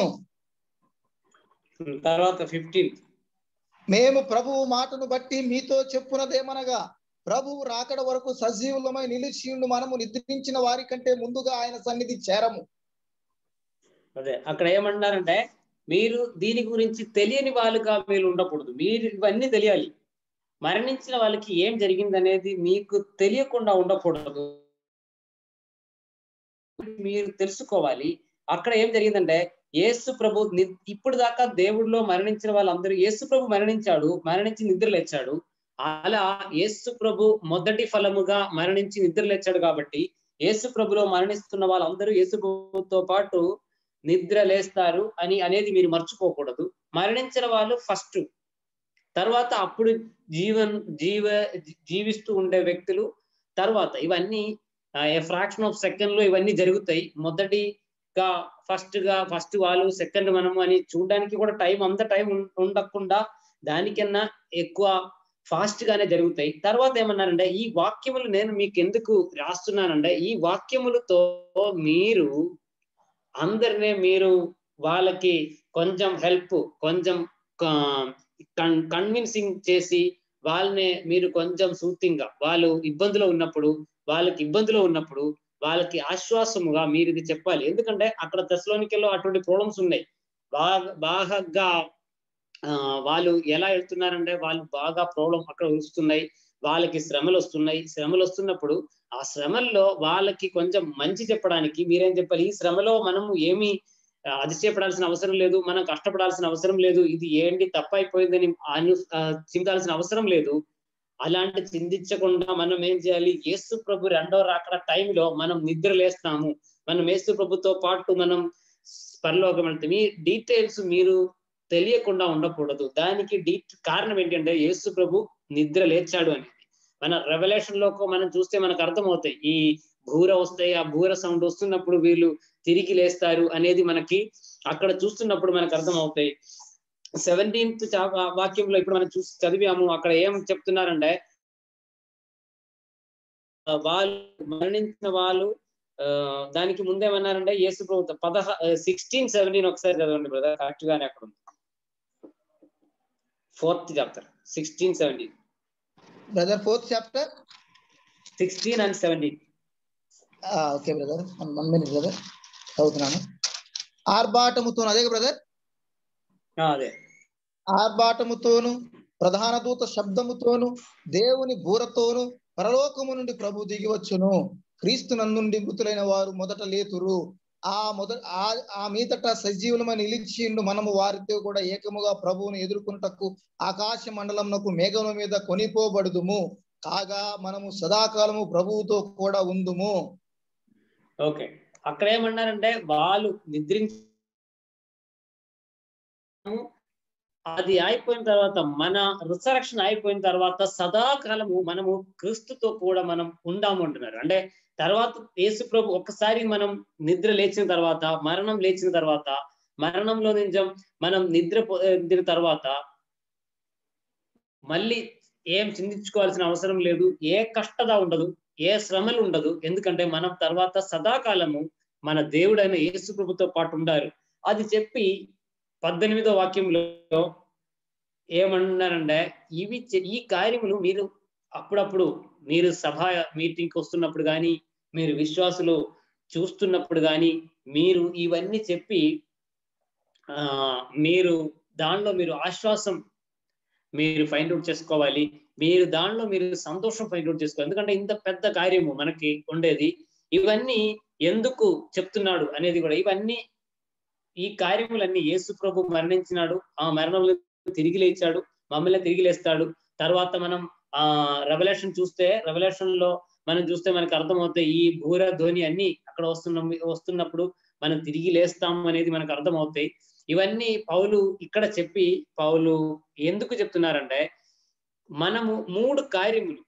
తర్వాత ఫిఫ్టీన్ మేము ప్రభువు మాటను బట్టి మీతో చెప్పున్నదేమనగా ప్రభువు రాకడ వరకు సజీవులమై నిలిచియుండు మనము నిద్రించిన వారి కంటే ముందుగా ఆయన సన్నిధి చేరము అదే అక్కడ ఏమంటున్నారంటే మీరు దీని గురించి తెలియని వాళ్ళుగా మీరు ఉండకూడదు మీరు ఇవన్నీ తెలియాలి మరణించిన వాళ్ళకి ఏం జరిగింది అనేది మీకు తెలియకుండా ఉండకూడదు మీరు తెలుసుకోవాలి అక్కడ ఏం జరిగిందంటే యేసు ప్రభు ని- ఇప్పుడు దాకా దేవుడిలో మరణించిన వాళ్ళందరూ యేసు ప్రభు మరణించాడు మరణించి నిద్ర లేచాడు అలా యేసు ప్రభు మొదటి ఫలముగా మరణించి నిద్ర లేచాడు కాబట్టి యేసు ప్రభులో మరణిస్తున్న వాళ్ళందరూ యేసు ప్రభుతో పాటు నిద్ర లేస్తారు అని అనేది మీరు మర్చిపోకూడదు మరణించిన వాళ్ళు ఫస్ట్ తర్వాత అప్పుడు జీవన్ జీవ జీవిస్తూ ఉండే వ్యక్తులు తర్వాత ఇవన్నీ ఏ ఫ్రాక్షన్ ఆఫ్ సెకండ్ లో ఇవన్నీ జరుగుతాయి మొదటిగా ఫస్ట్ గా ఫస్ట్ వాళ్ళు సెకండ్ మనము అని చూడడానికి కూడా టైం అంత టైం ఉండకుండా దానికన్నా ఎక్కువ ఫాస్ట్ గానే జరుగుతాయి తర్వాత ఏమన్నారంటే ఈ వాక్యములు నేను మీకు ఎందుకు రాస్తున్నానంటే ఈ వాక్యములతో మీరు అందరినీ మీరు వాళ్ళకి కొంచెం హెల్ప్ కొంచెం కన్విన్సింగ్ చేసి వాళ్ళని మీరు కొంచెం సూతింగా వాళ్ళు ఇబ్బందిలో ఉన్నప్పుడు వాళ్ళకి ఇబ్బందిలో ఉన్నప్పుడు వాళ్ళకి ఆశ్వాసముగా మీరు ఇది చెప్పాలి ఎందుకంటే అక్కడ దశలోనికల్లో అటువంటి ప్రాబ్లమ్స్ ఉన్నాయి బాగా బాగా ఆ, వాళ్ళు ఎలా వెళ్తున్నారంటే వాళ్ళు బాగా ప్రాబ్లం అక్కడ వస్తున్నాయి వాళ్ళకి శ్రమలు వస్తున్నాయి శ్రమలు వస్తున్నప్పుడు ఆ శ్రమల్లో వాళ్ళకి కొంచెం మంచి చెప్పడానికి మీరేం చెప్పాలి ఈ శ్రమలో మనము ఏమి ఆ, అతిశయపడాల్సిన అవసరం లేదు మనం కష్టపడాల్సిన అవసరం లేదు ఇది ఏంటి తప్పైపోయిందని అను ఆ, చింతాల్సిన అవసరం లేదు అలాంటి చింతించకుండా మనం ఏం చేయాలి యేసు ప్రభు రెండో రాకడ టైంలో మనం నిద్ర లేస్తాము మనం యేసు ప్రభుతో పాటు మనం పరలోకం వెళ్తాం ఈ డీటెయిల్స్ మీరు తెలియకుండా ఉండకూడదు దానికి డీ కారణం ఏంటంటే యేసు ప్రభు నిద్ర లేచాడు అనేది మన రెవల్యూషన్ లోకి మనం చూస్తే మనకు అర్థమవుతాయి ఈ భూర వస్తాయి ఆ భూర సౌండ్ వస్తున్నప్పుడు వీళ్ళు తిరిగి లేస్తారు అనేది మనకి అక్కడ చూస్తున్నప్పుడు మనకు అర్థమవుతాయి సెవెంటీన్త్ వాక్యంలో ఇప్పుడు మనం చూసి చదివాము అక్కడ ఏం చెప్తున్నారంటే ఆ, వాళ్ళు మరణించిన వాళ్ళు ఆ, దానికి ముందేమన్నారంటే యేసు ప్రభు పదహ సిక్స్టీన్ సెవెంటీన్ ఒకసారి చదవండి బ్రదర్ కరెక్ట్ గానే అక్కడ ఉంది fourth chapter sixteen seventeen brother fourth chapter sixteen and seventeen okay brother one minute brother చదువుతున్నాను ఆర్భాటముతోను అదే బ్రదర్ అదే ఆర్భాటముతోను ప్రధాన దూత శబ్దముతోను దేవుని బూరతోను పరలోకము నుండి ప్రభు దిగి వచ్చును క్రీస్తు నందుండి మృతులైన వారు మొదట లేతురు ఆ మొద ఆ ఆ మీదట సజీవులమై నిలిచిండు మనము వారితో కూడా ఏకముగా ప్రభువును ఎదుర్కొనుటకు ఆకాశ మండలమునకు మేఘముల మీద కొనిపోబడుదుము కాగా మనము సదాకాలము ప్రభువుతో కూడా ఉందుము ఓకే అక్కడ ఏమన్నారంటే వాళ్ళు నిద్రించి అది అయిపోయిన తర్వాత మన రిసరక్షన్ అయిపోయిన తర్వాత సదాకాలము మనము క్రీస్తుతో కూడా మనం ఉందాము అంటున్నారు అంటే తర్వాత యేసు ప్రభు ఒక్కసారి మనం నిద్ర లేచిన తర్వాత మరణం లేచిన తర్వాత మరణంలో నిజం మనం నిద్ర పొందిన తర్వాత మళ్ళీ ఏం చింతించుకోవాల్సిన అవసరం లేదు ఏ కష్టత ఉండదు ఏ శ్రమలు ఉండదు ఎందుకంటే మనం తర్వాత సదాకాలము మన దేవుడైన యేసు ప్రభుతో పాటు ఉండారు అది చెప్పి పద్దెనిమిదో వాక్యంలో ఏమన్నారంటే ఇవి ఈ కార్యములు మీరు అప్పుడప్పుడు మీరు సభ మీటింగ్కి వస్తున్నప్పుడు కానీ మీరు విశ్వాసులు చూస్తున్నప్పుడు కానీ మీరు ఇవన్నీ చెప్పి ఆ మీరు దానిలో మీరు ఆశ్వాసం మీరు ఫైండ్ అవుట్ చేసుకోవాలి మీరు దానిలో మీరు సంతోషం ఫైండ్ అవుట్ చేసుకోవాలి ఎందుకంటే ఇంత పెద్ద కార్యము మనకి ఉండేది ఇవన్నీ ఎందుకు చెప్తున్నాడు అనేది కూడా ఇవన్నీ ఈ కార్యములన్నీ యేసు ప్రభు మరణించినాడు ఆ మరణంలో తిరిగి లేచాడు మమ్మల్ని తిరిగి లేస్తాడు తర్వాత మనం ఆ రెవల్యూషన్ చూస్తే రెవల్యూషన్ లో మనం చూస్తే మనకి అర్థమవుతాయి ఈ భూర ధ్వని అన్ని అక్కడ వస్తున్న వస్తున్నప్పుడు మనం తిరిగి లేస్తాం అనేది మనకు అర్థమవుతాయి ఇవన్నీ పౌలు ఇక్కడ చెప్పి పౌలు ఎందుకు చెప్తున్నారంటే మనము మూడు కార్యములు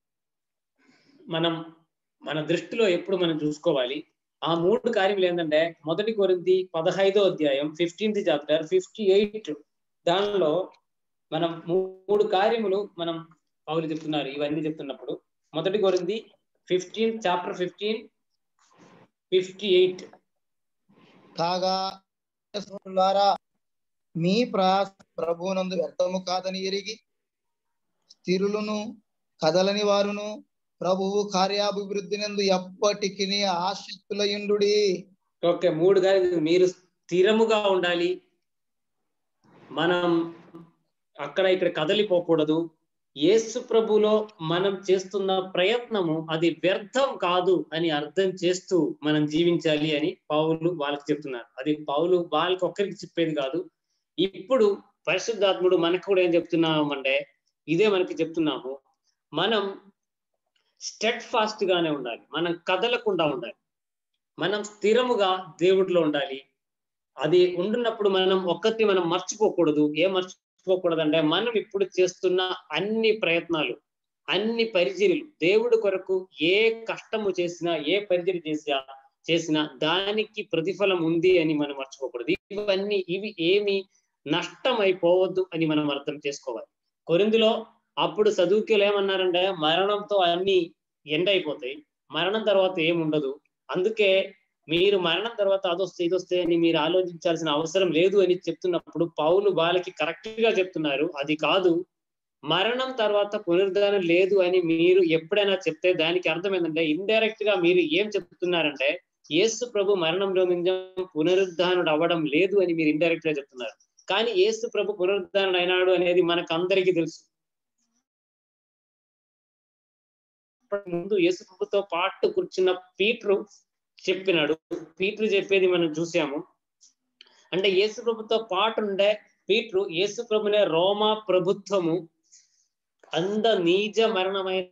మనం మన దృష్టిలో ఎప్పుడు మనం చూసుకోవాలి ఆ మూడు కార్యములు ఏంటంటే మొదటి కొరింది పదహైదో అధ్యాయం ఫిఫ్టీన్త్ చాప్టర్ ఫిఫ్టీ ఎయిట్ దానిలో మనం మూడు కార్యములు మనం పౌలు చెప్తున్నారు ఇవన్నీ చెప్తున్నప్పుడు మొదటి కొరింది fifteen chapter fifteen fifty eight కాగా ద్వారా మీ ప్రయాస ప్రభువునందు వ్యర్థము కాదని ఎరిగి స్థిరులను కదలని వారును ప్రభువు కార్యాభివృద్ధి నందు ఎప్పటికి ఆసక్తులయుండు ఓకే మూడు కార్యం మీరు స్థిరముగా ఉండాలి మనం అక్కడ ఇక్కడ కదలిపోకూడదు యేసు ప్రభులో మనం చేస్తున్న ప్రయత్నము అది వ్యర్థం కాదు అని అర్థం చేస్తూ మనం జీవించాలి అని పౌలు వాళ్ళకి చెప్తున్నారు అది పౌలు వాళ్ళకి ఒక్కరికి చెప్పేది కాదు ఇప్పుడు పరిశుద్ధాత్ముడు మనకు కూడా ఏం చెప్తున్నామంటే ఇదే మనకి చెప్తున్నాము మనం స్టెడ్ ఫాస్ట్ గానే ఉండాలి మనం కదలకుండా ఉండాలి మనం స్థిరముగా దేవుడిలో ఉండాలి అది ఉండున్నప్పుడు మనం ఒక్కటి మనం మర్చిపోకూడదు ఏ మర్చిపోకూడదు అంటే మనం ఇప్పుడు చేస్తున్న అన్ని ప్రయత్నాలు అన్ని పరిచర్యలు దేవుడి కొరకు ఏ కష్టము చేసినా ఏ పరిచర్య చేసినా చేసినా దానికి ప్రతిఫలం ఉంది అని మనం మర్చిపోకూడదు ఇవన్నీ ఇవి ఏమి నష్టం అయిపోవద్దు అని మనం అర్థం చేసుకోవాలి కొరిందులో అప్పుడు చదువుకులు ఏమన్నారంటే మరణంతో అన్ని ఎండ్ అయిపోతాయి మరణం తర్వాత ఏముండదు అందుకే మీరు మరణం తర్వాత అదొస్తే ఇదొస్తే అని మీరు ఆలోచించాల్సిన అవసరం లేదు అని చెప్తున్నప్పుడు పౌలు వాళ్ళకి కరెక్ట్ గా చెప్తున్నారు అది కాదు మరణం తర్వాత పునరుద్ధానం లేదు అని మీరు ఎప్పుడైనా చెప్తే దానికి అర్థం ఏంటంటే ఇండైరెక్ట్ గా మీరు ఏం చెప్తున్నారంటే యేసు ప్రభు మరణంలో నిజం పునరుద్ధానుడు అవ్వడం లేదు అని మీరు ఇండైరెక్ట్ గా చెప్తున్నారు కానీ యేసు ప్రభు పునరుద్ధానుడు అయినాడు అనేది మనకు అందరికీ తెలుసు ముందు యేసు ప్రభుతో పాటు కూర్చున్న పీటరు చెప్పినాడు పీటరు చెప్పేది మనం చూసాము అంటే యేసు ప్రభుతో పాటు ఉండే పీటరు యేసు ప్రభునే రోమా ప్రభుత్వము అంద నీజ మరణమైన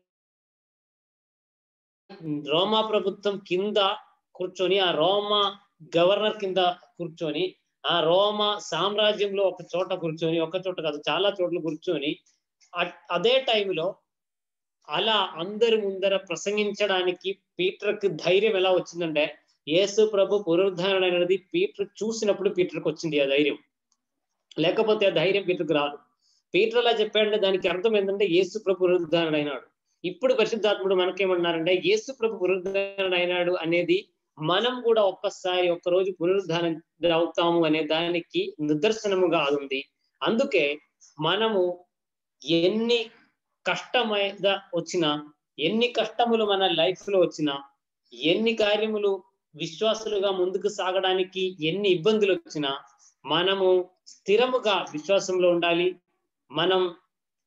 రోమా ప్రభుత్వం కింద కూర్చొని ఆ రోమా గవర్నర్ కింద కూర్చొని ఆ రోమా సామ్రాజ్యంలో ఒక చోట కూర్చొని ఒక చోట కాదు చాలా చోట్ల కూర్చొని అదే టైంలో అలా అందరి ముందర ప్రసంగించడానికి పీటర్కి ధైర్యం ఎలా వచ్చిందంటే యేసు ప్రభు పునరుద్ధరణ అనేది పీటర్ చూసినప్పుడు పీటర్కి వచ్చింది ఆ ధైర్యం లేకపోతే ఆ ధైర్యం పీటర్కి రాదు పీటర్ అలా చెప్పాడంటే దానికి అర్థం ఏంటంటే యేసు ప్రభు పునరుద్ధరణ అయినాడు ఇప్పుడు పరిశుద్ధాత్ముడు మనకేమన్నారంటే యేసు ప్రభు పునరుద్ధరణ అయినాడు అనేది మనం కూడా ఒక్కసారి ఒక్కరోజు పునరుద్ధానం అవుతాము అనే దానికి నిదర్శనముగా అది ఉంది అందుకే మనము ఎన్ని కష్టమైగా వచ్చినా ఎన్ని కష్టములు మన లైఫ్ లో వచ్చినా ఎన్ని కార్యములు విశ్వాసులుగా ముందుకు సాగడానికి ఎన్ని ఇబ్బందులు వచ్చినా మనము స్థిరముగా విశ్వాసంలో ఉండాలి మనం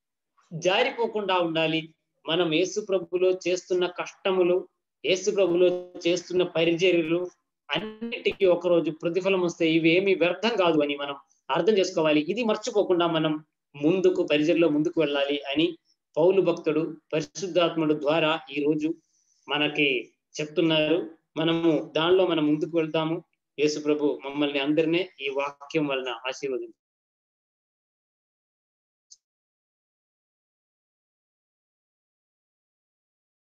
జారిపోకుండా ఉండాలి మనం యేసు ప్రభులో చేస్తున్న కష్టములు యేసు ప్రభులో చేస్తున్న పరిచర్యలు అన్నిటికీ ఒకరోజు ప్రతిఫలం వస్తే ఇవి ఏమి వ్యర్థం కాదు అని మనం అర్థం చేసుకోవాలి ఇది మర్చిపోకుండా మనం ముందుకు పరిచర్లో ముందుకు వెళ్ళాలి అని పౌలు భక్తుడు పరిశుద్ధాత్ముడు ద్వారా ఈ రోజు మనకి చెప్తున్నారు మనము దానిలో మనం ముందుకు వెళ్తాము యేసు ప్రభు మమ్మల్ని అందరినీ ఈ వాక్యం వలన ఆశీర్వదించారు